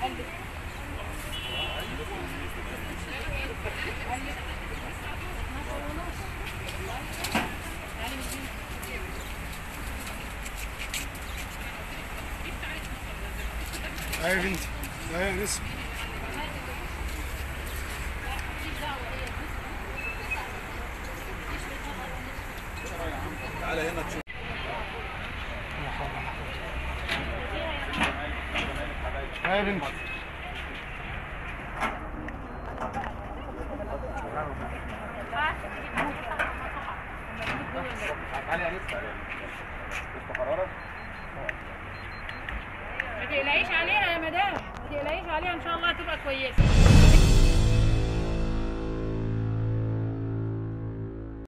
ايوه يا بنتي ايوه لسه تعالى هنا تشوف ايوه يا بنتي تعالى يا لسه لسه قرارك ما تقلقيش عليها يا مدام ما تقلقيش عليها ان شاء الله هتبقى كويسه